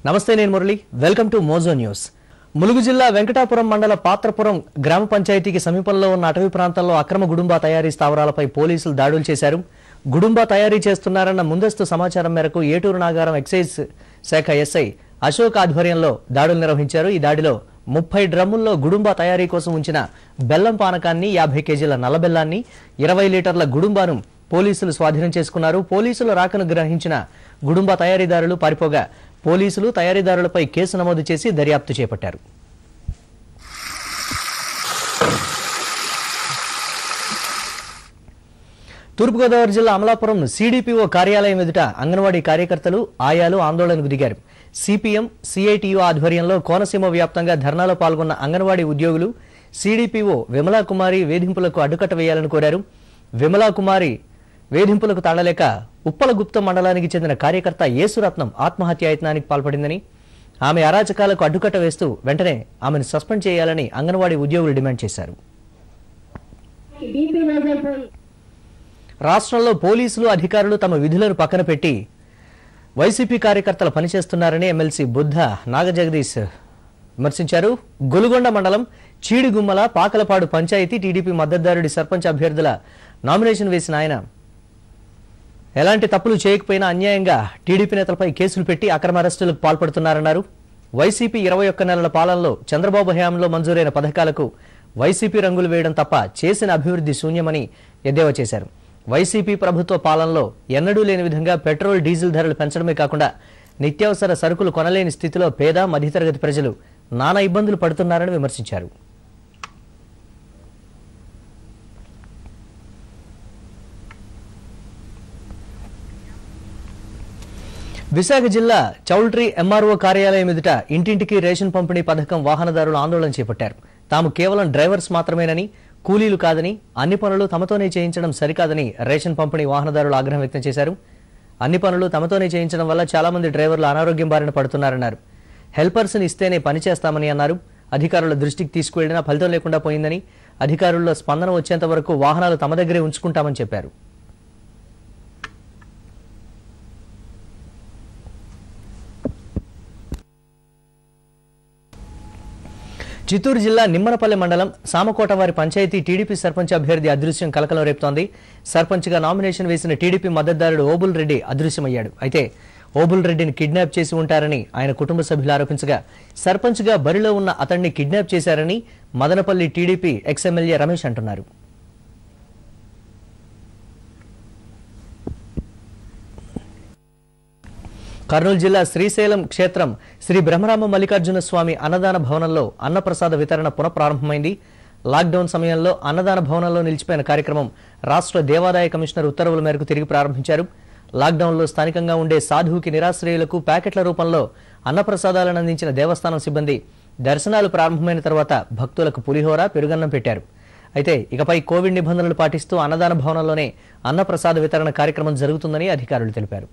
నమస్తే నేను Murali welcome to Mojo news Mulugu జిల్లా వెంకటాపురం మండల పాత్రపురం గ్రామ పంచాయతీకి సమీపంలో ఉన్న అటవీ ప్రాంతంలో అక్రమ గుడుంబా తయారీ స్థావరాలపై పోలీసులు దాడులు చేశారు గుడుంబా తయారీ చేస్తున్నారన్న ముందస్తు సమాచారం మేరకు ఏటూరు నాగారం ఎక్సైజ్ శాఖ ఎస్ఐ అశోక్ ఆధ్వర్యంలో దాడులు నిర్వహించారు ఈ దాడిలో ముప్పై డ్రమ్ముల్లో గుడుంబా తయారీ కోసం ఉంచిన బెల్లం పానకాన్ని యాభై కేజీల నల్లబెల్లాన్ని ఇరవై లీటర్ల గుడుంబాను పోలీసులు స్వాధీనం చేసుకున్నారు పోలీసుల రాకను గ్రహించిన గుడుంబా తయారీదారులు పారిపోగా పోలీసులు తయారీదారులపై కేసు నమోదు చేసి దర్యాప్తు చేపట్టారు తూర్పుగోదావరి జిల్లా అమలాపురం సీడీపీఓ కార్యాలయం ఎదుట అంగన్వాడీ కార్యకర్తలు ఆయాలు ఆందోళనకు దిగారు సిపిఎం సిఐటియు ఆధ్వర్యంలో కోనసీమ వ్యాప్తంగా ధర్నాలో పాల్గొన్న అంగన్వాడీ ఉద్యోగులు సీడీపీఓ విమలా కుమారి వేధింపులకు అడ్డుకట్ట వేయాలని కోరారు విమలా కుమారి వేధింపులకు తాళలేక ఉప్పలగుప్త మండలానికి చెందిన కార్యకర్త యేసురత్నం ఆత్మహత్యాయత్నానికి పాల్పడిందని ఆమె అరాచకాలకు అడ్డుకట్ట వేస్తూ వెంటనే ఆమెను సస్పెండ్ చేయాలని అంగన్వాడీ ఉద్యోగులు డిమాండ్ చేశారు బీపీ రైజ్ అయిపోయి రాష్ట్రంలో పోలీసులు అధికారులు తమ విధులను పక్కన పెట్టి వైసీపీ కార్యకర్తలు పనిచేస్తున్నారని ఎమ్మెల్సీ బుద్ధ నాగజగదీష్ విమర్శించారు గొలుగొండ మండలం చీడిగుమ్మల పాకలపాడు పంచాయతీ టీడీపీ మద్దతుదారుడి సర్పంచ్ అభ్యర్థుల నామినేషన్ వేసిన ఆయన ఎలాంటి తప్పులు చేయకపోయినా అన్యాయంగా టీడీపీ నేతలపై కేసులు పెట్టి అక్రమ అరెస్టులకు పాల్పడుతున్నారన్నారు వైసీపీ ఇరవై ఒక్క నెలల పాలనలో చంద్రబాబు హయాంలో మంజూరైన పథకాలకు వైసీపీ రంగులు వేయడం తప్ప చేసిన అభివృద్ధి శూన్యమని ఎద్దేవా చేశారు వైసీపీ ప్రభుత్వ పాలనలో ఎన్నడూ లేని విధంగా పెట్రోల్ డీజిల్ ధరలు పెంచడమే కాకుండా నిత్యావసర సరుకులు కొనలేని స్థితిలో పేద మధ్యతరగతి ప్రజలు నానా ఇబ్బందులు పడుతున్నారని విమర్శించారు విశాఖ జిల్లా చౌల్ట్రీ ఎంఆర్ఓ కార్యాలయం ఎదుట ఇంటింటికి రేషన్ పంపిణీ పథకం వాహనదారులు ఆందోళన చేపట్టారు తాము కేవలం డ్రైవర్స్ మాత్రమేనని కూలీలు కాదని అన్ని పనులు తమతోనే చేయించడం సరికాదని రేషన్ పంపిణీ వాహనదారులు ఆగ్రహం వ్యక్తం చేశారు అన్ని పనులు తమతోనే చేయించడం వల్ల చాలా మంది డ్రైవర్లు అనారోగ్యం బారిన పడుతున్నారన్నారు హెల్పర్స్ ఇస్తేనే పని చేస్తామని అన్నారు అధికారుల దృష్టికి తీసుకువెళ్లినా ఫలితం లేకుండా పోయిందని అధికారుల్లో స్పందన వచ్చేంత వరకు వాహనాలు తమ దగ్గరే ఉంచుకుంటామని చెప్పారు చిత్తూరు జిల్లా నిమ్మనపల్లి మండలం సామకోటవారి పంచాయతీ టీడీపీ సర్పంచ్ అభ్యర్థి అదృశ్యం కలకలం రేపుతోంది సర్పంచ్గా నామినేషన్ వేసిన టీడీపీ మద్దతుదారుడు ఓబుల్ రెడ్డి అదృశ్యమయ్యాడు అయితే ఓబుల్ రెడ్డిని కిడ్నాప్ చేసి ఉంటారని ఆయన కుటుంబ సభ్యులు ఆరోపించగా సర్పంచ్గా బరిలో ఉన్న అతన్ని కిడ్నాప్ చేశారని Madanapalle TDP ex MLA Ramesh అంటున్నారు కర్నూలు జిల్లా శ్రీశైలం క్షేత్రం శ్రీ బ్రహ్మరామ మల్లికార్జున స్వామి అన్నదాన భవనంలో అన్నప్రసాద వితరణ పునఃప్రారంభమైంది లాక్డౌన్ సమయంలో అన్నదాన భవనంలో నిలిచిపోయిన కార్యక్రమం రాష్ట్ర దేవాదాయ కమిషనర్ ఉత్తర్వుల మేరకు తిరిగి ప్రారంభించారు లాక్డౌన్లో స్థానికంగా ఉండే సాధువుకి నిరాశ్రయులకు ప్యాకెట్ల రూపంలో అన్నప్రసాదాలను అందించిన దేవస్థానం సిబ్బంది దర్శనాలు ప్రారంభమైన తర్వాత భక్తులకు పులిహోర పెరుగన్నం పెట్టారు అయితే ఇకపై కోవిడ్ నిబంధనలు పాటిస్తూ అన్నదాన భవనంలోనే అన్నప్రసాద వితరణ కార్యక్రమం జరుగుతుందని అధికారులు తెలిపారు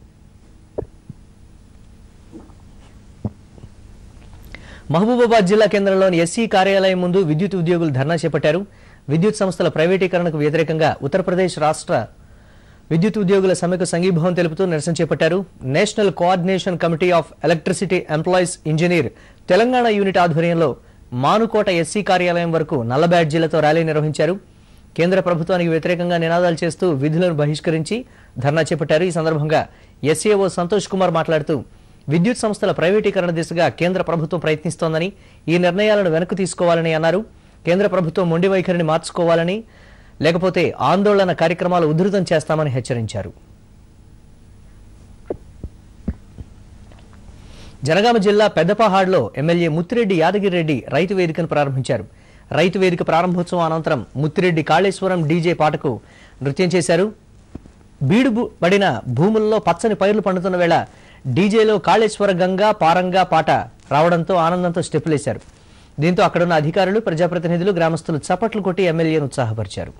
మహబూబాబాద్ జిల్లా కేంద్రంలోని ఎస్సీ కార్యాలయం ముందు విద్యుత్ ఉద్యోగులు ధర్నా చేపట్టారు విద్యుత్ సంస్థల ప్రైవేటీకరణకు వ్యతిరేకంగా ఉత్తరప్రదేశ్ రాష్ట్ర విద్యుత్ ఉద్యోగుల సమ్మెకు సంఘీభావం తెలుపుతూ నిరసన చేపట్టారు national coordination committee of electricity employees engineer Telangana unit ఆధ్వర్యంలో మానుకోట ఎస్సీ కార్యాలయం వరకు నల్ల బ్యాడ్జీలతో ర్యాలీ నిర్వహించారు కేంద్ర ప్రభుత్వానికి వ్యతిరేకంగా నినాదాలు చేస్తూ విధులను బహిష్కరించి ధర్నా చేపట్టారు ఈ సందర్భంగా ఎస్ఏఓ సంతోష్ కుమార్ మాట్లాడుతూ విద్యుత్ సంస్థల ప్రైవేటీకరణ దిశగా కేంద్ర ప్రభుత్వం ప్రయత్నిస్తోందని ఈ నిర్ణయాలను వెనక్కు తీసుకోవాలని అన్నారు కేంద్ర ప్రభుత్వం మొండి వైఖరిని మార్చుకోవాలని లేకపోతే ఆందోళన కార్యక్రమాలు ఉధృతం చేస్తామని హెచ్చరించారు జనగామ జిల్లా పెద్దపహాడ్లో ఎమ్మెల్యే ముత్తిరెడ్డి యాదగిరిరెడ్డి రైతు వేదికను ప్రారంభించారు రైతు వేదిక ప్రారంభోత్సవం అనంతరం ముత్తిరెడ్డి కాళేశ్వరం డీజే పాటకు నృత్యం చేశారు బీడు బు- పడిన భూముల్లో పచ్చని పైర్లు పండుతున్న వేళ డీజేలో కాళేశ్వర గంగా పారంగా పాట రావడంతో ఆనందంతో స్టెప్పులేశారు దీంతో అక్కడున్న అధికారులు ప్రజాప్రతినిధులు గ్రామస్తులు చప్పట్లు కొట్టి ఎమ్మెల్యేను ఉత్సాహపరిచారు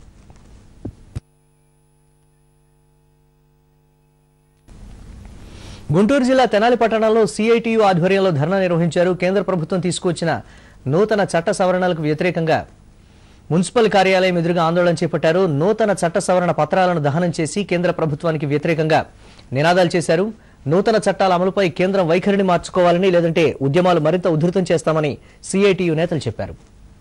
గుంటూరు జిల్లా తెనాలి పట్టణంలో సిఐటియు ఆధ్వర్యంలో ధర్నా నిర్వహించారు కేంద్ర ప్రభుత్వం తీసుకొచ్చిన నూతన చట్ట సవరణలకు వ్యతిరేకంగా మున్సిపల్ కార్యాలయం ఎదురుగా ఆందోళన చేపట్టారు నూతన చట్ట సవరణ పత్రాలను దహనం చేసి కేంద్ర ప్రభుత్వానికి వ్యతిరేకంగా నినాదాలు చేశారు నూతన చట్టాల అమలుపై కేంద్రం వైఖరిని మార్చుకోవాలని లేదంటే ఉద్యమాలు మరింత ఉధృతం చేస్తామని సిఐటియు నేతలు చెప్పారు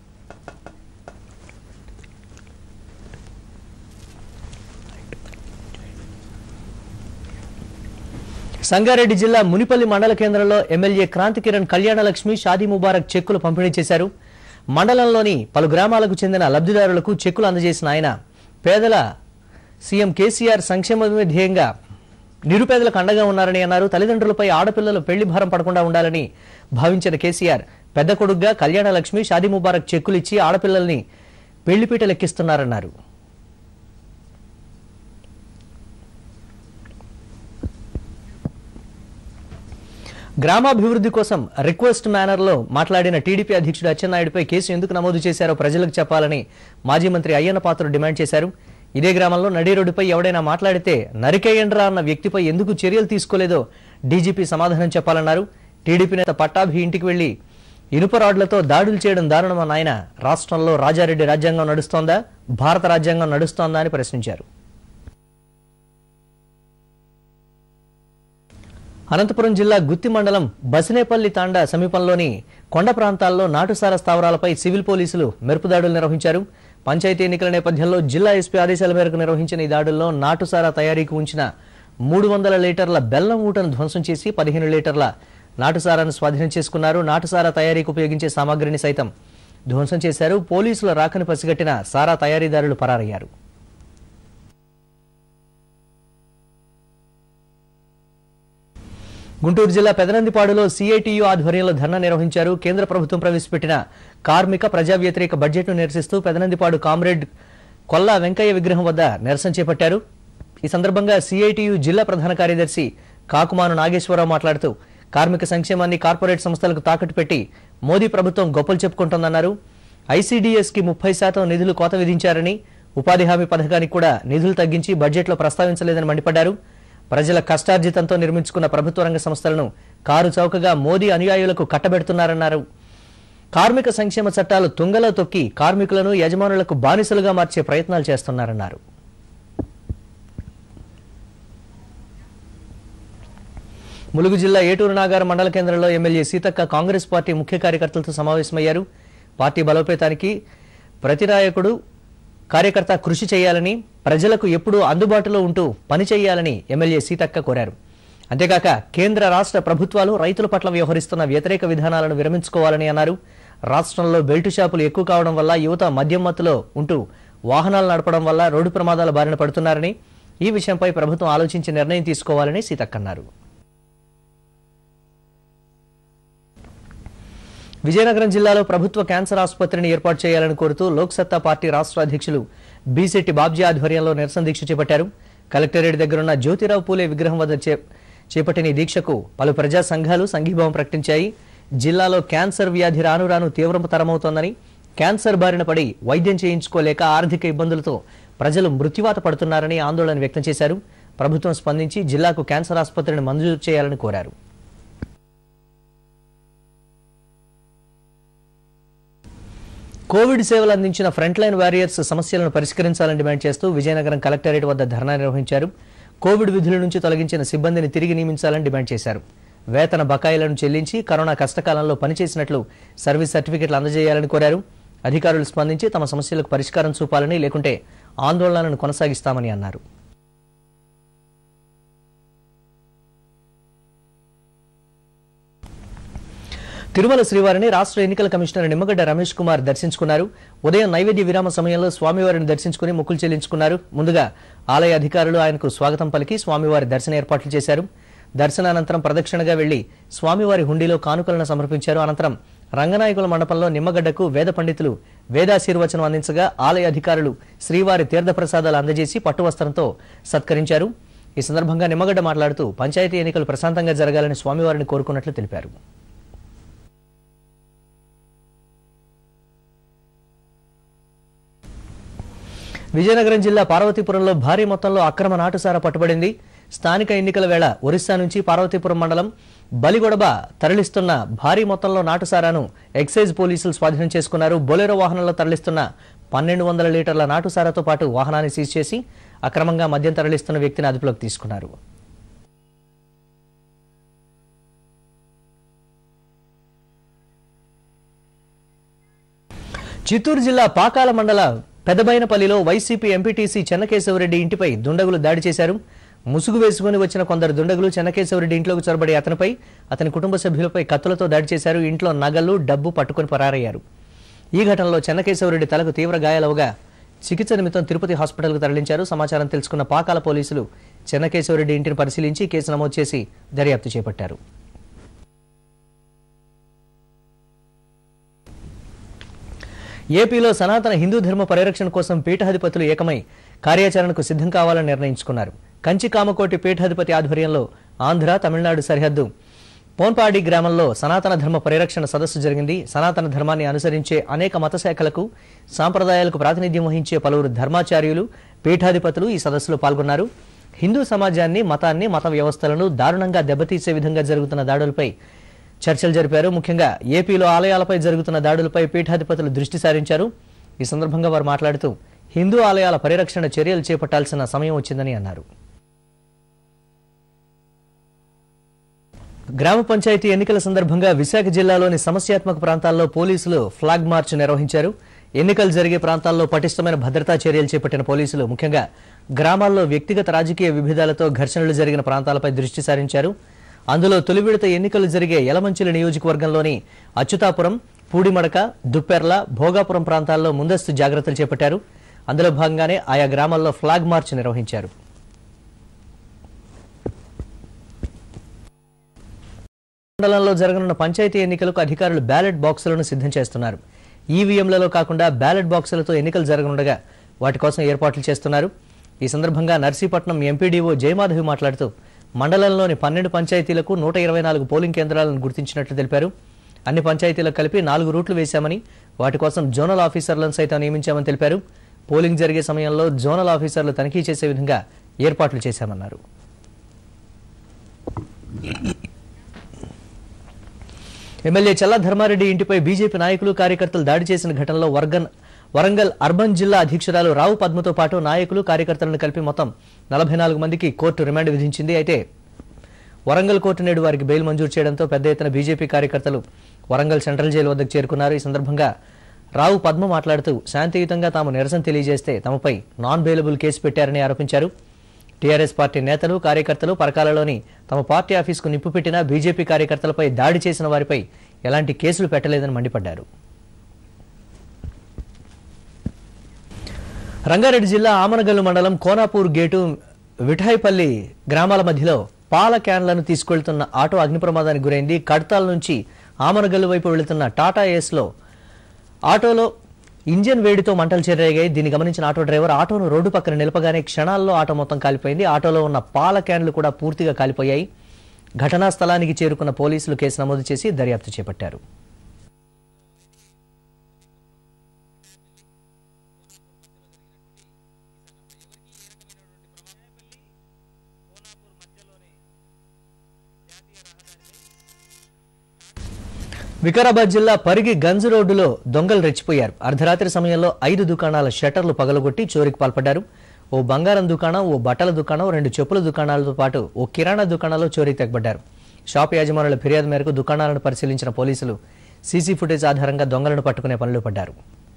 సంగారెడ్డి జిల్లా మునిపల్లి మండల కేంద్రంలో ఎమ్మెల్యే క్రాంతి కిరణ్ కళ్యాణలక్ష్మి షాదీ ముబారక్ చెక్కులు పంపిణీ చేశారు మండలంలోని పలు గ్రామాలకు చెందిన లబ్ధిదారులకు చెక్కులు అందజేసిన ఆయన పేదల సీఎం కేసీఆర్ సంక్షేమమే ధ్యేయంగా నిరుపేదలకు అండగా ఉన్నారని అన్నారు తల్లిదండ్రులపై ఆడపిల్లలు పెళ్లి భారం పడకుండా ఉండాలని భావించిన కేసీఆర్ పెద్ద కొడుగ్గా కళ్యాణలక్ష్మి షాదీ ముబారక్ చెక్కులు ఇచ్చి ఆడపిల్లల్ని పెళ్లిపీటలెక్కిస్తున్నారన్నారు గ్రామాభివృద్ధి కోసం రిక్వెస్ట్ మేనర్లో మాట్లాడిన టీడీపీ అధ్యక్షుడు అచ్చెన్నాయుడుపై కేసు ఎందుకు నమోదు చేశారో ప్రజలకు చెప్పాలని మాజీ మంత్రి అయ్యన్న పాత్రుడు డిమాండ్ చేశారు ఇదే గ్రామంలో నడి రోడ్డుపై ఎవడైనా మాట్లాడితే నరికేయండ్రా అన్న వ్యక్తిపై ఎందుకు చర్యలు తీసుకోలేదో డీజీపీ సమాధానం చెప్పాలన్నారు టీడీపీ నేత పట్టాభి ఇంటికి వెళ్లి ఇనుప రాడ్లతో దాడులు చేయడం దారుణమన్న ఆయన రాష్ట్రంలో రాజారెడ్డి రాజ్యాంగం నడుస్తోందా భారత రాజ్యాంగం నడుస్తోందా అని ప్రశ్నించారు అనంతపురం జిల్లా గుత్తి మండలం బసినేపల్లి తాండా సమీపంలోని కొండ ప్రాంతాల్లో నాటుసార స్థావరాలపై సివిల్ పోలీసులు మెరుపుదాడులు నిర్వహించారు పంచాయతీ ఎన్నికల నేపథ్యంలో జిల్లా ఎస్పీ ఆదేశాల మేరకు నిర్వహించిన ఈ దాడుల్లో నాటుసారా తయారీకి ఉంచిన మూడు వందల లీటర్ల బెల్లం ఊటను ధ్వంసం చేసి పదిహేను లీటర్ల నాటుసారాను స్వాధీనం చేసుకున్నారు నాటుసారా తయారీకి ఉపయోగించే సామాగ్రిని సైతం ధ్వంసం చేశారు పోలీసుల రాకను పసిగట్టిన సారా తయారీదారులు పరారయ్యారు గుంటూరు జిల్లా పెదనందిపాడులో సిఐటియు ఆధ్వర్యంలో ధర్నా నిర్వహించారు కేంద్ర ప్రభుత్వం ప్రవేశపెట్టిన కార్మిక ప్రజా వ్యతిరేక బడ్జెట్ను నిరసిస్తూ పెదనందిపాడు కామ్రేడ్ కొల్లా వెంకయ్య విగ్రహం వద్ద నిరసన చేపట్టారు ఈ సందర్భంగా సిఐటియు జిల్లా ప్రధాన కార్యదర్శి కాకుమాను నాగేశ్వరరావు మాట్లాడుతూ కార్మిక సంక్షేమాన్ని కార్పొరేట్ సంస్థలకు తాకట్టు పెట్టి మోదీ ప్రభుత్వం గొప్పలు చెప్పుకుంటోందన్నారు ఐసీడీఎస్ కి ముప్పై శాతం నిధులు కోత విధించారని ఉపాధి హామీ పథకానికి కూడా నిధులు తగ్గించి బడ్జెట్లో ప్రస్తావించలేదని మండిపడ్డారు ప్రజల కష్టార్జితంతో నిర్మించుకున్న ప్రభుత్వ రంగ సంస్థలను కారు చౌకగా మోదీ అనుయాయులకు కట్టబెడుతున్నారన్నారు కార్మిక సంక్షేమ చట్టాలు తుంగలో తొక్కి కార్మికులను యజమానులకు బానిసలుగా మార్చే ప్రయత్నాలు చేస్తున్నారన్నారు ములుగు జిల్లా ఏటూరు నాగారం మండల కేంద్రంలో ఎమ్మెల్యే సీతక్క కాంగ్రెస్ పార్టీ ముఖ్య కార్యకర్తలతో సమావేశమయ్యారు పార్టీ బలోపేతానికి ప్రతి నాయకుడు కార్యకర్త కృషి చేయాలని ప్రజలకు ఎప్పుడూ అందుబాటులో ఉంటూ పని చేయాలని ఎమ్మెల్యే సీతక్క కోరారు అంతేకాక కేంద్ర రాష్ట్ర ప్రభుత్వాలు రైతుల పట్ల వ్యవహరిస్తున్న వ్యతిరేక విధానాలను విరమించుకోవాలని అన్నారు రాష్ట్రంలో బెల్టు షాపులు ఎక్కువ కావడం వల్ల యువత మద్యం మత్తులో ఉంటూ వాహనాలు నడపడం వల్ల రోడ్డు ప్రమాదాల బారిన పడుతున్నారని ఈ విషయంపై ప్రభుత్వం ఆలోచించి నిర్ణయం తీసుకోవాలని సీతక్క అన్నారు విజయనగరం జిల్లాలో ప్రభుత్వ క్యాన్సర్ ఆసుపత్రిని ఏర్పాటు చేయాలని కోరుతూ లోక్సత్తా పార్టీ రాష్ట్ర అధ్యక్షులు బీసెట్టి బాబ్జీ ఆధ్వర్యంలో నిరసన దీక్ష చేపట్టారు కలెక్టరేట్ దగ్గరున్న జ్యోతిరావు పూలే విగ్రహం వద్ద చే- చేపట్టిన ఈ దీక్షకు పలు ప్రజా సంఘాలు సంఘీభావం ప్రకటించాయి జిల్లాలో క్యాన్సర్ వ్యాధి రాను రాను తీవ్రతరమవుతోందని క్యాన్సర్ బారిన పడి వైద్యం చేయించుకోలేక ఆర్థిక ఇబ్బందులతో ప్రజలు మృత్యువాత పడుతున్నారని ఆందోళన వ్యక్తం చేశారు ప్రభుత్వం స్పందించి జిల్లాకు క్యాన్సర్ ఆసుపత్రిని మంజూరు చేయాలని కోరారు కోవిడ్ సేవలు అందించిన ఫ్రంట్ లైన్ వారియర్స్ సమస్యలను పరిష్కరించాలని డిమాండ్ చేస్తూ విజయనగరం కలెక్టరేట్ వద్ద ధర్నా నిర్వహించారు కోవిడ్ విధుల నుంచి తొలగించిన సిబ్బందిని తిరిగి నియమించాలని డిమాండ్ చేశారు వేతన బకాయిలను చెల్లించి కరోనా కష్టకాలంలో పనిచేసినట్లు సర్వీస్ సర్టిఫికెట్లు అందజేయాలని కోరారు అధికారులు స్పందించి తమ సమస్యలకు పరిష్కారం చూపాలని లేకుంటే ఆందోళనలను కొనసాగిస్తామని అన్నారు తిరుమల శ్రీవారిని రాష్ట్ర ఎన్నికల కమిషనర్ నిమ్మగడ్డ రమేష్ కుమార్ దర్శించుకున్నారు ఉదయం నైవేద్య విరామ సమయంలో స్వామివారిని దర్శించుకుని మొక్కులు చెల్లించుకున్నారు ముందుగా ఆలయ అధికారులు ఆయనకు స్వాగతం పలికి స్వామివారి దర్శన ఏర్పాట్లు చేశారు దర్శనానంతరం ప్రదక్షిణగా వెళ్లి స్వామివారి హుండీలో కానుకలను సమర్పించారు అనంతరం రంగనాయకుల మండపంలో నిమ్మగడ్డకు వేద పండితులు వేదాశీర్వచనం అందించగా ఆలయ అధికారులు శ్రీవారి తీర్థప్రసాదాలు అందజేసి పట్టువస్త్రంతో సత్కరించారు ఈ సందర్భంగా నిమ్మగడ్డ మాట్లాడుతూ పంచాయతీ ఎన్నికలు ప్రశాంతంగా జరగాలని స్వామివారిని కోరుకున్నట్లు తెలిపారు విజయనగరం జిల్లా పార్వతీపురంలో భారీ మొత్తంలో అక్రమ నాటుసారా పట్టుబడింది స్థానిక ఎన్నికల వేళ ఒరిస్సా నుంచి పార్వతీపురం మండలం బలిగొడబ తరలిస్తున్న భారీ మొత్తంలో నాటుసారాను ఎక్సైజ్ పోలీసులు స్వాధీనం చేసుకున్నారు బొలెరో వాహనంలో తరలిస్తున్న పన్నెండు వందల లీటర్ల నాటుసారాతో పాటు వాహనాన్ని సీజ్ చేసి అక్రమంగా మద్యం తరలిస్తున్న వ్యక్తిని అదుపులోకి తీసుకున్నారు చిత్తూరు జిల్లా పాకాల మండల పెదబైనపల్లిలో వైసీపీ ఎంపీటీసీ చెన్నకేశవరెడ్డి ఇంటిపై దుండగులు దాడి చేశారు ముసుగు వేసుకుని వచ్చిన కొందరు దుండగులు చెన్నకేశవరెడ్డి ఇంట్లోకి చొరబడి అతనిపై అతని కుటుంబ సభ్యులపై కత్తులతో దాడి చేశారు ఇంట్లో నగలు డబ్బు పట్టుకుని పరారయ్యారు ఈ ఘటనలో చెన్నకేశవరెడ్డి తలకు తీవ్ర గాయాలవగా చికిత్స నిమిత్తం తిరుపతి హాస్పిటల్కు తరలించారు సమాచారం తెలుసుకున్న పాకాల పోలీసులు చెన్నకేశవరెడ్డి ఇంటిని పరిశీలించి కేసు నమోదు చేసి దర్యాప్తు చేపట్టారు ఏపీలో సనాతన హిందూ ధర్మ పరిరక్షణ కోసం పీఠాధిపతులు ఏకమై కార్యాచరణకు సిద్ధం కావాలని నిర్ణయించుకున్నారు కంచి కామకోటి పీఠాధిపతి ఆధ్వర్యంలో ఆంధ్ర తమిళనాడు సరిహద్దు పోన్పాడి గ్రామంలో సనాతన ధర్మ పరిరక్షణ సదస్సు జరిగింది సనాతన ధర్మాన్ని అనుసరించే అనేక మత శాఖలకు సాంప్రదాయాలకు ప్రాతినిధ్యం వహించే పలువురు ధర్మాచార్యులు పీఠాధిపతులు ఈ సదస్సులో పాల్గొన్నారు హిందూ సమాజాన్ని మతాన్ని మత వ్యవస్థలను దారుణంగా దెబ్బతీసే విధంగా జరుగుతున్న దాడులపై చర్చలు జరిపారు ముఖ్యంగా ఏపీలో ఆలయాలపై జరుగుతున్న దాడులపై పీఠాధిపతులు దృష్టి సారించారు ఈ సందర్భంగా వారు మాట్లాడుతూ హిందూ ఆలయాల పరిరక్షణ చర్యలు చేపట్టాల్సిన సమయం వచ్చిందని అన్నారు గ్రామ పంచాయతీ ఎన్నికల సందర్భంగా విశాఖ జిల్లాలోని సమస్యాత్మక ప్రాంతాల్లో పోలీసులు ఫ్లాగ్ మార్చ్ నిర్వహించారు ఎన్నికలు జరిగే ప్రాంతాల్లో పటిష్టమైన భద్రతా చర్యలు చేపట్టిన పోలీసులు ముఖ్యంగా గ్రామాల్లో వ్యక్తిగత రాజకీయ విభేదాలతో ఘర్షణలు జరిగిన ప్రాంతాలపై దృష్టి సారించారు అందులో తొలి విడత ఎన్నికలు జరిగే యలమంచిలి నియోజకవర్గంలోని అచ్యుతాపురం పూడిమడక దుప్పెర్ల భోగాపురం ప్రాంతాల్లో ముందస్తు జాగ్రత్తలు చేపట్టారు అందులో భాగంగానే ఆయా గ్రామాల్లో ఫ్లాగ్ మార్చ్ నిర్వహించారు మండలంలో జరగనున్న పంచాయతీ ఎన్నికలకు అధికారులు బ్యాలెట్ బాక్సులను సిద్ధం చేస్తున్నారు ఈవీఎంలలో కాకుండా బ్యాలెట్ బాక్సులతో ఎన్నికలు జరగనుండగా వాటి కోసం ఏర్పాట్లు చేస్తున్నారు ఈ సందర్భంగా నర్సీపట్నం ఎంపీడీఓ జయమాధవి మాట్లాడుతూ మండలంలోని పన్నెండు పంచాయతీలకు నూట ఇరవై నాలుగు పోలింగ్ కేంద్రాలను గుర్తించినట్లు తెలిపారు అన్ని పంచాయతీలకు కలిపి నాలుగు రూట్లు వేశామని వాటి కోసం జోనల్ ఆఫీసర్లను సైతం నియమించామని తెలిపారు పోలింగ్ జరిగే సమయంలో జోనల్ ఆఫీసర్లు తనిఖీ చేసే విధంగా ఏర్పాట్లు చేశామన్నారు ఎమ్మెల్యే చల్లా ధర్మారెడ్డి ఇంటిపై బీజేపీ నాయకులు కార్యకర్తలు దాడి చేసిన ఘటనలో వర్గన్ వరంగల్ అర్బన్ జిల్లా అధ్యక్షురాలు రావు పద్మతో పాటు నాయకులు కార్యకర్తలను కలిపి మొత్తం నలభై నాలుగు మందికి కోర్టు రిమాండ్ విధించింది అయితే వరంగల్ కోర్టు నేడు వారికి బెయిల్ మంజూరు చేయడంతో పెద్ద ఎత్తున బీజేపీ కార్యకర్తలు వరంగల్ సెంట్రల్ జైలు వద్దకు చేరుకున్నారు ఈ సందర్భంగా రావు పద్మ మాట్లాడుతూ శాంతియుతంగా తాము నిరసన తెలియజేస్తే తమపై నాన్ బెయిలబుల్ కేసు పెట్టారని ఆరోపించారు టీఆర్ఎస్ పార్టీ నేతలు కార్యకర్తలు పరకాలలోని తమ పార్టీ ఆఫీసుకు నిప్పు పెట్టిన బీజేపీ కార్యకర్తలపై దాడి చేసిన వారిపై ఎలాంటి కేసులు పెట్టలేదని మండిపడ్డారు రంగారెడ్డి జిల్లా ఆమనగల్లు మండలం కోనాపూర్ గేటు విఠాయిపల్లి గ్రామాల మధ్యలో పాల క్యాన్లను తీసుకెళ్తున్న ఆటో అగ్ని ప్రమాదానికి గురైంది కడతాల నుంచి ఆమనగల్లు వైపు వెళుతున్న టాటా ఏస్లో ఆటోలో ఇంజన్ వేడితో మంటలు చెలరేగాయి దీన్ని గమనించిన ఆటో డ్రైవర్ ఆటోను రోడ్డు పక్కన నిలపగానే క్షణాల్లో ఆటో మొత్తం కాలిపోయింది ఆటోలో ఉన్న పాల క్యాన్లు కూడా పూర్తిగా కాలిపోయాయి ఘటనా స్థలానికి చేరుకున్న పోలీసులు కేసు నమోదు చేసి దర్యాప్తు చేపట్టారు వికారాబాద్ జిల్లా పరిగి గంజ్ రోడ్డులో దొంగలు రెచ్చిపోయారు అర్ధరాత్రి సమయంలో ఐదు దుకాణాల షట్టర్లు పగలగొట్టి చోరీకి పాల్పడ్డారు ఓ బంగారం దుకాణం ఓ బట్టల దుకాణం రెండు చెప్పుల దుకాణాలతో పాటు ఓ కిరాణా దుకాణంలో చోరీ తెగబడ్డారు షాప్ యాజమానుల ఫిర్యాదు మేరకు దుకాణాలను పరిశీలించిన పోలీసులు సీసీ ఫుటేజ్ ఆధారంగా దొంగలను పట్టుకునే పనిలో పడ్డారు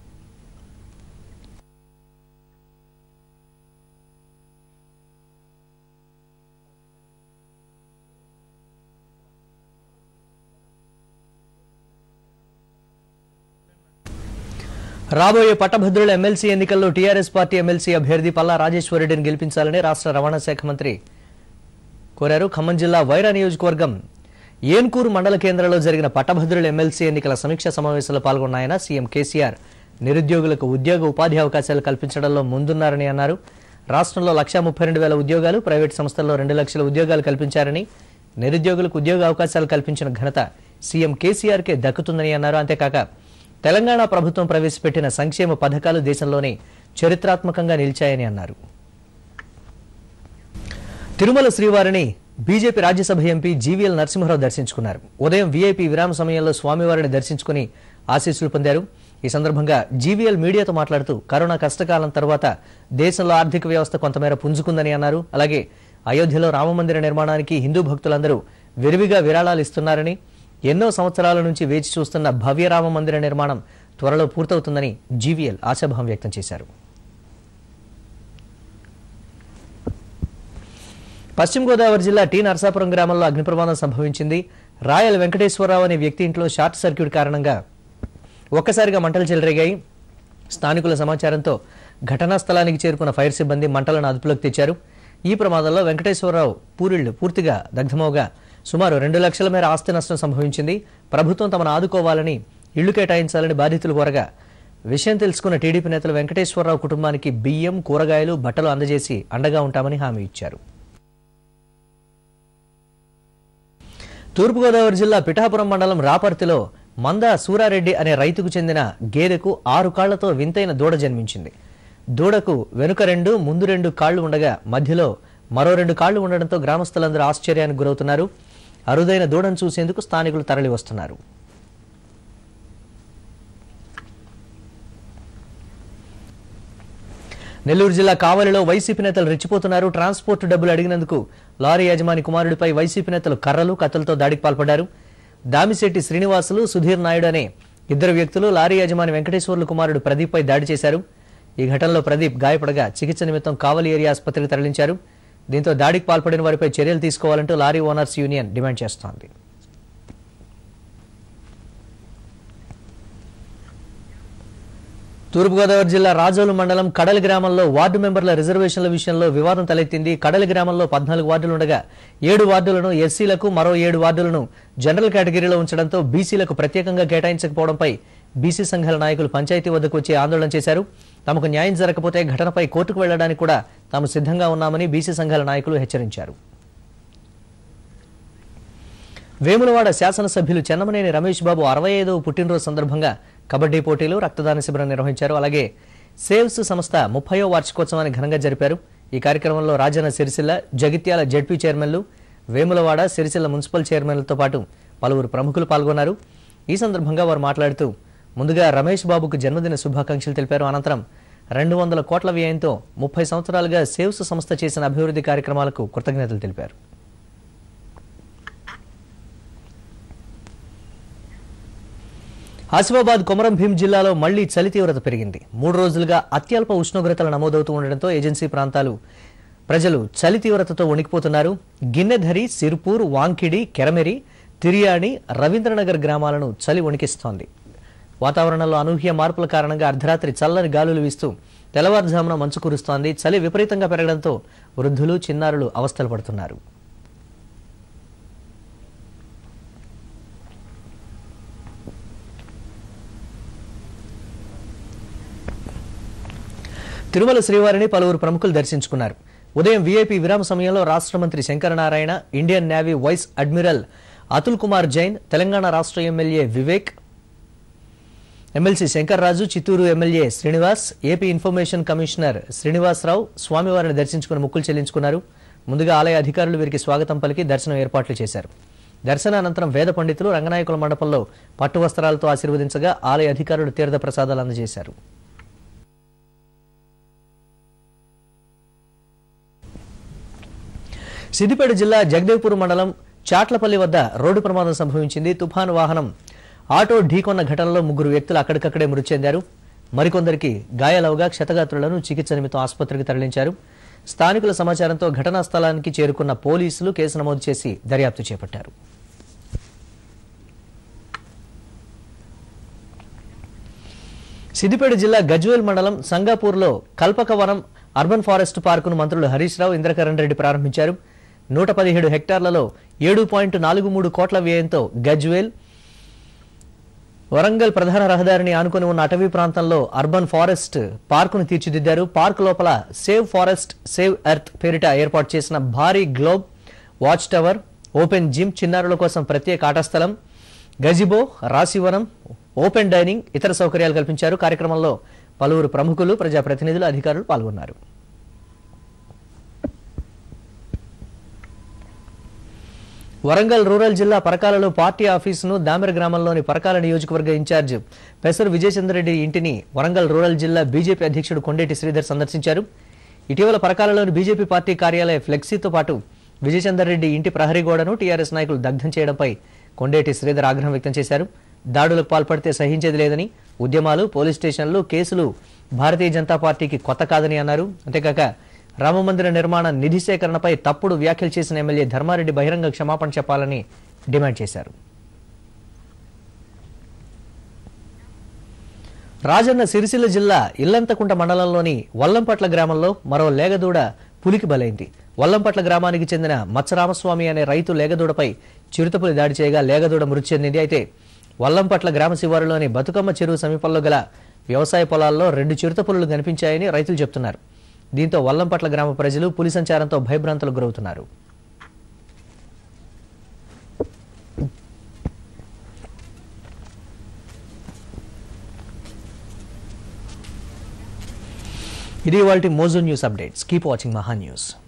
రాబోయే పట్టభద్రుల ఎమ్మెల్సీ ఎన్నికల్లో టీఆర్ఎస్ పార్టీ ఎమ్మెల్సీ అభ్యర్థి పల్లా రాజేశ్వరరెడ్డిని గెలిపించాలని రాష్ట్ర రవాణా శాఖ మంత్రి కోరారు ఖమ్మం జిల్లా వైరా నియోజకవర్గం ఏన్కూరు మండల కేంద్రంలో జరిగిన పట్టభద్రుల ఎమ్మెల్సీ ఎన్నికల సమీక్షా సమావేశంలో పాల్గొన్న ఆయన సీఎం కేసీఆర్ నిరుద్యోగులకు ఉద్యోగ ఉపాధి అవకాశాలు కల్పించడంలో ముందున్నారని అన్నారు రాష్ట్రంలో లక్షా ముప్పై రెండు వేల ఉద్యోగాలు ప్రైవేట్ సంస్థల్లో రెండు లక్షల ఉద్యోగాలు కల్పించారని నిరుద్యోగులకు ఉద్యోగ అవకాశాలు కల్పించిన ఘనత సీఎం కేసీఆర్కే దక్కుతుందని అన్నారు అంతేకాక తెలంగాణ ప్రభుత్వం ప్రవేశపెట్టిన సంక్షేమ పథకాలు దేశంలోనే చరిత్రాత్మకంగా నిలిచాయని అన్నారు తిరుమల శ్రీవారిని BJP Rajya Sabha MP GVL Narasimha Rao దర్శించుకున్నారు ఉదయం వీఐపీ విరామ సమయంలో స్వామివారిని దర్శించుకుని ఆశీస్సులు పొందారు ఈ సందర్భంగా జీవీఎల్ మీడియాతో మాట్లాడుతూ కరోనా కష్టకాలం తర్వాత దేశంలో ఆర్థిక వ్యవస్థ కొంతమేర పుంజుకుందని అన్నారు అలాగే అయోధ్యలో రామమందిర నిర్మాణానికి హిందూ భక్తులందరూ విరివిగా విరాళాలు ఇస్తున్నారని ఎన్నో సంవత్సరాల నుంచి వేచి చూస్తున్న భవ్య రామ మందిర నిర్మాణం త్వరలో పూర్తవుతుందని జీవీఎల్ ఆశాభావం వ్యక్తం చేశారు పశ్చిమ గోదావరి జిల్లా టీ నరసాపురం గ్రామంలో అగ్ని ప్రమాదం సంభవించింది రాయల్ వెంకటేశ్వరరావు అనే వ్యక్తి ఇంట్లో షార్ట్ సర్క్యూట్ కారణంగా ఒక్కసారిగా మంటలు చెలరేగాయి స్థానికుల సమాచారంతో ఘటనా స్థలానికి చేరుకున్న ఫైర్ సిబ్బంది మంటలను అదుపులోకి తెచ్చారు ఈ ప్రమాదంలో వెంకటేశ్వరరావు పూరిళ్లు పూర్తిగా దగ్ధమవగా సుమారు రెండు లక్షల మేర ఆస్తి నష్టం సంభవించింది ప్రభుత్వం తమను ఆదుకోవాలని ఇళ్లు కేటాయించాలని బాధితులు కోరగా విషయం తెలుసుకున్న టీడీపీ నేతలు వెంకటేశ్వరరావు కుటుంబానికి బియ్యం కూరగాయలు బట్టలు అందజేసి అండగా ఉంటామని హామీ ఇచ్చారు తూర్పుగోదావరి జిల్లా పిఠాపురం మండలం రాపర్తిలో మంద సూరారెడ్డి అనే రైతుకు చెందిన గేదెకు ఆరు కాళ్లతో వింతైన దూడ జన్మించింది దూడకు వెనుక రెండు ముందు రెండు కాళ్లు ఉండగా మధ్యలో మరో రెండు కాళ్లు ఉండడంతో గ్రామస్తులందరూ ఆశ్చర్యానికి గురవుతున్నారు అరుదైన దూడను చూసేందుకు స్థానికులు తరలి వస్తున్నారు నెల్లూరు జిల్లా కావలిలో వైసీపీ నేతలు రెచ్చిపోతున్నారు ట్రాన్స్పోర్ట్ డబ్బులు అడిగినందుకు లారీ యజమాని కుమారుడిపై వైసీపీ నేతలు కర్రలు కత్తులతో దాడికి పాల్పడ్డారు దామిశెట్టి శ్రీనివాసులు సుధీర్ నాయుడు అనే ఇద్దరు వ్యక్తులు లారీ యజమాని వెంకటేశ్వర్లు కుమారుడు ప్రదీప్ పై దాడి చేశారు ఈ ఘటనలో ప్రదీప్ గాయపడగా చికిత్స నిమిత్తం కావలి ఏరియా ఆసుపత్రికి తరలించారు దీంతో దాడికి పాల్పడిన వారిపై చర్యలు తీసుకోవాలంటూ లారీ ఓనర్స్ యూనియన్ డిమాండ్ చేస్తోంది తూర్పుగోదావరి జిల్లా రాజోలు మండలం కడలి గ్రామంలో వార్డు మెంబర్ల రిజర్వేషన్ల విషయంలో వివాదం తలెత్తింది కడలి గ్రామంలో పద్నాలుగు వార్డులు ఉండగా ఏడు వార్డులను ఎస్సీలకు మరో ఏడు వార్డులను జనరల్ కేటగిరీలో ఉంచడంతో బీసీలకు ప్రత్యేకంగా కేటాయించకపోవడంపై బీసీ సంఘాల నాయకులు పంచాయతీ వద్దకు వచ్చి ఆందోళన చేశారు తమకు న్యాయం జరగకపోతే ఘటనపై కోర్టుకు వెళ్లడానికి కూడా తాము సిద్ధంగా ఉన్నామని బీసీ సంఘాల నాయకులు హెచ్చరించారు వేములవాడ శాసనసభ్యులు చెన్నమనేని రమేష్ బాబు అరవై ఐదవ పుట్టినరోజు సందర్భంగా కబడ్డీ పోటీలు రక్తదాన శిబిరం నిర్వహించారు అలాగే సేవ్స్ సంస్థ ముప్పయో వార్షికోత్సవాన్ని ఘనంగా జరిపారు ఈ కార్యక్రమంలో రాజన్న సిరిసిల్ల జగిత్యాల జడ్పీ చైర్మన్లు వేములవాడ సిరిసిల్ల మున్సిపల్ చైర్మన్లతో పాటు పలువురు ప్రముఖులు పాల్గొన్నారు ఈ సందర్భంగా వారు మాట్లాడుతూ ముందుగా రమేష్ బాబుకు జన్మదిన శుభాకాంక్షలు తెలిపారు అనంతరం రెండు వందల కోట్ల వ్యయంతో ముప్పై సంవత్సరాలుగా సేవ్స్ సంస్థ చేసిన అభివృద్ధి కార్యక్రమాలకు కృతజ్ఞతలు తెలిపారు ఆసిఫాబాద్ కొమరం భీం జిల్లాలో మళ్లీ చలి తీవ్రత పెరిగింది మూడు రోజులుగా అత్యల్ప ఉష్ణోగ్రతలు నమోదవుతూ ఉండడంతో ఏజెన్సీ ప్రాంతాలు ప్రజలు చలి తీవ్రతతో వణికిపోతున్నారు గిన్నెధరి సిర్పూర్ వాంకిడి కెరమెరి తిరియాణి రవీంద్రనగర్ గ్రామాలను చలి వణికిస్తోంది వాతావరణంలో అనూహ్య మార్పుల కారణంగా అర్ధరాత్రి చల్లని గాలులు వీస్తూ తెల్లవారుజామున మంచు కురుస్తోంది చలి విపరీతంగా పెరగడంతో వృద్ధులు చిన్నారులు అవస్థలు పడుతున్నారు తిరుమల శ్రీవారిని పలువురు ప్రముఖులు దర్శించుకున్నారు ఉదయం వీఐపీ విరామ సమయంలో రాష్ట్ర మంత్రి Shankaranarayana Indian navy vice admiral Atul Kumar Jain Telangana రాష్ట్ర MLA Vivek MLC Shankarraju Chittoor MLA Srinivas AP information commissioner Srinivasa Rao స్వామివారిని దర్శించుకుని ముక్కులు చెల్లించుకున్నారు ముందుగా ఆలయ అధికారులు వీరికి స్వాగతం పలికి దర్శనం ఏర్పాట్లు చేశారు దర్శనానంతరం వేద పండితులు రంగనాయకుల మండపంలో పట్టు వస్త్రాలతో ఆశీర్వదించగా ఆలయ అధికారులు తీర్థ ప్రసాదాలు అందజేశారు సిద్దిపేట జిల్లా జగదేవ్పూర్ మండలం చాట్లపల్లి వద్ద రోడ్డు ప్రమాదం సంభవించింది తుఫాను వాహనం ఆటో ఢీకొన్న ఘటనలో ముగ్గురు వ్యక్తులు అక్కడికక్కడే మృతి చెందారు మరికొందరికి గాయాలవగా క్షతగాత్రులను చికిత్స నిమిత్తం ఆసుపత్రికి తరలించారు స్థానికుల సమాచారంతో ఘటనా స్థలానికి చేరుకున్న పోలీసులు కేసు నమోదు చేసి దర్యాప్తు చేపట్టారు సిద్దిపేట జిల్లా గజ్వేల్ మండలం సంగాపూర్లో కల్పకవనం అర్బన్ ఫారెస్ట్ పార్కును మంత్రులు హరీష్ రావు ఇంద్రకరణ్ రెడ్డి ప్రారంభించారు నూట పదిహేడు హెక్టార్లలో ఏడు పాయింట్ నాలుగు మూడు కోట్ల వ్యయంతో గజ్వేల్ వరంగల్ ప్రధాన రహదారిని ఆనుకుని ఉన్న అటవీ ప్రాంతంలో అర్బన్ ఫారెస్ట్ పార్కును తీర్చిదిద్దారు పార్క్ లోపల సేవ్ ఫారెస్ట్ సేవ్ ఎర్త్ పేరిట ఏర్పాటు చేసిన భారీ globe watch tower open gym చిన్నారుల కోసం ప్రత్యేక ఆట స్థలం గజిబో రాశివనం ఓపెన్ డైనింగ్ ఇతర సౌకర్యాలు కల్పించారు కార్యక్రమంలో పలువురు ప్రముఖులు ప్రజాప్రతినిధులు అధికారులు పాల్గొన్నారు వరంగల్ రూరల్ జిల్లా పరకాలలో పార్టీ ఆఫీసును దామెర గ్రామంలోని పరకాల నియోజకవర్గ ఇన్ఛార్జ్ పెసరు విజయచంద్రరెడ్డి ఇంటిని వరంగల్ రూరల్ జిల్లా బీజేపీ అధ్యక్షుడు కొండేటి శ్రీధర్ సందర్శించారు ఇటీవల పరకాలలోని బీజేపీ పార్టీ కార్యాలయ ఫ్లెక్సీతో పాటు విజయచంద్రరెడ్డి ఇంటి ప్రహరీ గోడను టీఆర్ఎస్ నాయకులు దగ్ధం చేయడంపై కొండేటి శ్రీధర్ ఆగ్రహం వ్యక్తం చేశారు దాడులకు పాల్పడితే సహించేది లేదని ఉద్యమాలు పోలీస్ స్టేషన్లు కేసులు భారతీయ జనతా పార్టీకి కొత్త కాదని అన్నారు అంతేకాక రామమందిర నిర్మాణ నిధి సేకరణపై తప్పుడు వ్యాఖ్యలు చేసిన ఎమ్మెల్యే ధర్మారెడ్డి బహిరంగ క్షమాపణ చెప్పాలని డిమాండ్ చేశారు రాజన్న సిరిసిల్ల జిల్లా ఇల్లంతకుంట మండలంలోని వల్లంపట్ల గ్రామంలో మరో లేగదూడ పులికి బలైంది వల్లంపట్ల గ్రామానికి చెందిన మత్సరామస్వామి అనే రైతు లేగదూడపై చిరుతపులి దాడి చేయగా లేగదూడ మృతి చెందింది అయితే వల్లంపట్ల గ్రామ శివారులోని బతుకమ్మ చెరువు సమీపంలో గల వ్యవసాయ పొలాల్లో రెండు చిరుతపులులు కనిపించాయని రైతులు చెబుతున్నారు దీంతో వల్లంపట్ల గ్రామ ప్రజలు పులి సంచారంతో భయభ్రాంతులకు గురవుతున్నారు ఇది వాళ్ళ Mojo news updates keep watching Maha news